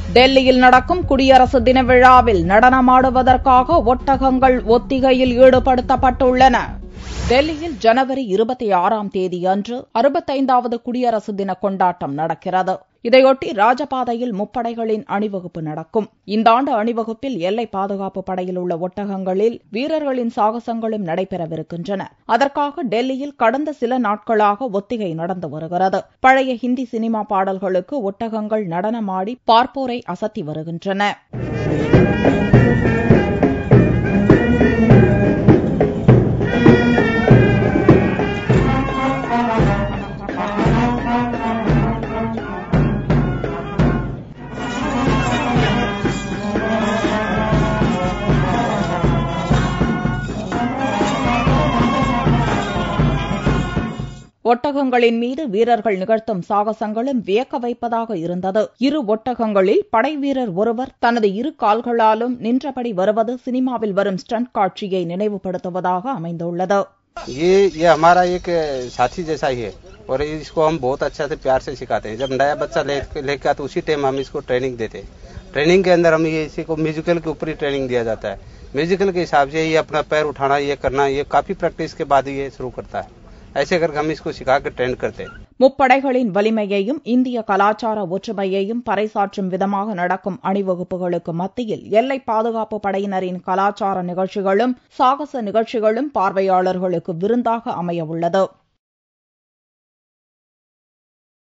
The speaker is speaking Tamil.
டெல்லியில் நடக்கும் குடியரசு தின விழாவில் நடனமாடுவதற்காக ஒட்டகங்கள் ஒத்திகையில் ஈடுபடுத்தப்பட்டுள்ளன டெல்லியில் ஜனவரி இருபத்தி ஆறாம் தேதியன்று அறுபத்தைந்தாவது குடியரசு தின கொண்டாட்டம் நடக்கிறது இதையொட்டி ராஜபாதையில் முப்படைகளின் அணிவகுப்பு நடக்கும் இந்த ஆண்டு அணிவகுப்பில் எல்லை பாதுகாப்பு படையில் உள்ள ஒட்டகங்களில் வீரர்களின் சாகசங்களும் நடைபெறவிருக்கின்றன அதற்காக டெல்லியில் கடந்த சில நாட்களாக ஒத்திகை நடந்து வருகிறது பழைய ஹிந்தி சினிமா பாடல்களுக்கு ஒட்டகங்கள் நடனமாடி பார்ப்போரை அசத்தி வருகின்றன ஒட்டகங்களின் மீது வீரர்கள் நிகழ்த்தும் சாகசங்களும் வியக்க வைப்பதாக இருந்தது இரு ஒட்டகங்களில் படை வீரர் ஒருவர் தனது இரு கால்களாலும் நின்றபடி வருவது சினிமாவில் வரும் ஸ்டண்ட் காட்சியை நினைவுபடுத்துவதாக அமைந்துள்ளது ये ये हमारा एक साथी जैसा ही है और इसको हम बहुत अच्छा से प्यार से सिखाते हैं जब नया बच्चा ले लेके आते उसी टाइम हम इसको ट्रेनिंग देते हैं ट्रेनिंग के अंदर हम ये इसी को म्यूजिकल के ऊपर ही ट्रेनिंग दिया जाता है म्यूजिकल के हिसाब से ये अपना पैर उठाना ये करना ये काफी प्रैक्टिस के बाद ये शुरू करता है ऐसे करके हम इसको सिखा कर ट्रेन करते हैं முப்படைகளின் வலிமையையும் இந்திய கலாச்சார ஒற்றுமையையும் பறைசாற்றும் விதமாக நடக்கும் அணிவகுப்புகளுக்கு மத்தியில் எல்லை பாதுகாப்பு படையினரின் கலாச்சார நிகழ்ச்சிகளும் சாகச நிகழ்ச்சிகளும் பார்வையாளர்களுக்கு விருந்தாக அமைய உள்ளது